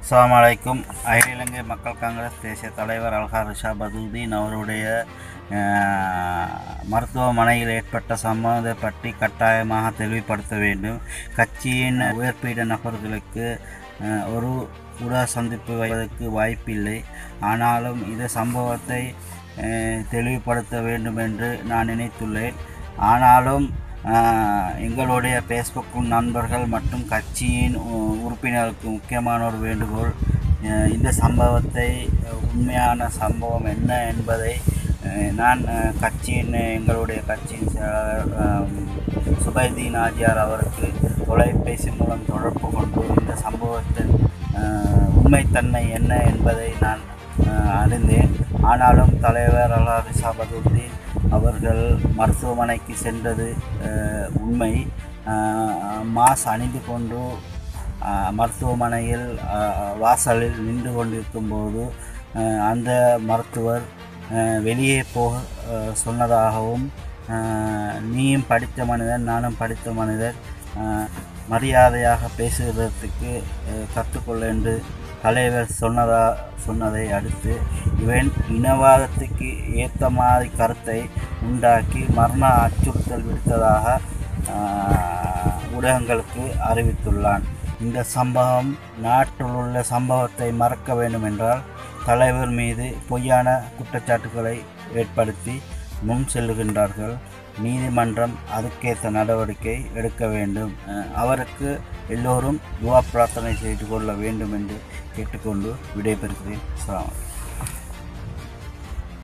அஸ்ஸலாமு அலைக்கும் அகில இலங்கை மக்கள் காங்கிரஸ் தேசிய தலைவர் அல்ஹா ரிஷா பதுதீன் அவருடைய அஹ், மருத்துவமனையில் ஏற்பட்ட சம்பவத்தை பற்றி கட்டாயமாக தெளிவுபடுத்த வேண்டும் கட்சியின் உயர்பீட நபர்களுக்கு அஹ், ஒரு கூட சந்திப்பு வைப்பதற்கு வாய்ப்பில்லை ஆனாலும் இந்த சம்பவத்தை அஹ், தெளிவுபடுத்த வேண்டும் என்று நான் நினைத்துள்ளேன் ஆனாலும் ஆஹ், எங்களுடைய ஃபேஸ்புக் நண்பர்கள் மற்றும் கட்சியின் உ- உறுப்பினருக்கு முக்கியமான ஒரு வேண்டுகோள் அஹ், இந்த சம்பவத்தை அஹ், உண்மையான சம்பவம் என்ன என்பதை அஹ், நான் அஹ், கட்சியின் எங்களுடைய கட்சியின் செயலாளர் ஆம், சுபைதீன் ஆஜியார் அவருக்கு தொலைபேசி மூலம் தொடர்பு கொண்டு இந்த சம்பவத்தின் அஹ், உண்மைத்தன்மை என்ன என்பதை நான் அஹ், அறிந்தேன் ஆனாலும் தலைவர் அல்லா ரிசாபதுத்தீன் அவர்கள் மருத்துவமனைக்கு சென்றது அஹ், உண்மை அஹ், மாஸ் அணிந்து கொண்டு அஹ், மருத்துவமனையில் அஹ், வாசலில் நின்று கொண்டிருக்கும்போது அஹ், அந்த மருத்துவர் அஹ், வெளியே போக அஹ், சொன்னதாகவும் அஹ், நீயும் படித்த மனிதன் நானும் படித்த மனிதர் அஹ், மரியாதையாக பேசுகிறதுக்கு அஹ், கற்றுக்கொள்ள என்று தலைவர் சொன்னதா சொன்னதை அடுத்து இவன் இனவாதத்துக்கு ஏற்ற மாதிரி கருத்தை உண்டாக்கி மரண அச்சுறுத்தல் விடுத்ததாக ஆஹ், ஊடகங்களுக்கு அறிவித்துள்ளான் இந்த சம்பவம் நாட்டில் உள்ள சம்பவத்தை மறக்க வேண்டும் என்றால் தலைவர் மீது பொய்யான குற்றச்சாட்டுகளை ஏற்படுத்தி முன் செல்லுகின்றார்கள் நீதிமன்றம் அதுக்கேற்ற நடவடிக்கை எடுக்க வேண்டும் அஹ், அவருக்கு எல்லோரும் துவா பிரார்த்தனை செய்து கொள்ள வேண்டும் என்று கேட்டுக்கொண்டு விடைபெறுகிறேன் அஸ்ஸலாமு அலைக்கும்